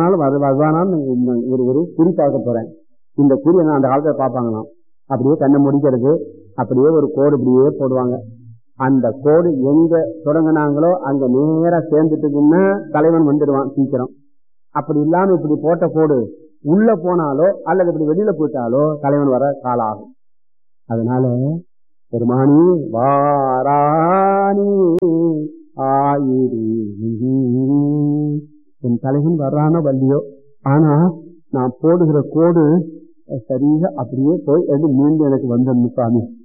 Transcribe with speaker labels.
Speaker 1: வர்றனாலும் வரு வருவானான்னு இந்த- ஒரு ஒரு குறி பார்க்க போறேன் இந்த குறி நான் அந்த காலத்துல பார்ப்பாங்களாம் அப்படியே கண்ணை முடிக்கிறது அப்படியே ஒரு கோடு இப்படியே போடுவாங்க அந்த கோடு எங்க தொடங்குனாங்களோ அங்க நேரா சேர்ந்துட்டுக்குன்னா தலைவன் வந்துடுவான் சீக்கிரம் அப்படி இல்லாம இப்படி போட்ட கோடு உள்ள போனாலோ அல்லது இப்படி வெளியில போயிட்டாலோ தலைவன் வர காலம் ஆகும் அதனால பெருமானி வாராணி ஆயிரி என் தலைவன் வர்றானோ வள்ளியோ ஆனா நான் போடுகிற கோடு சரியா அப்படியே போய் அது மீண்டும் எனக்கு வந்துடணும் சாமி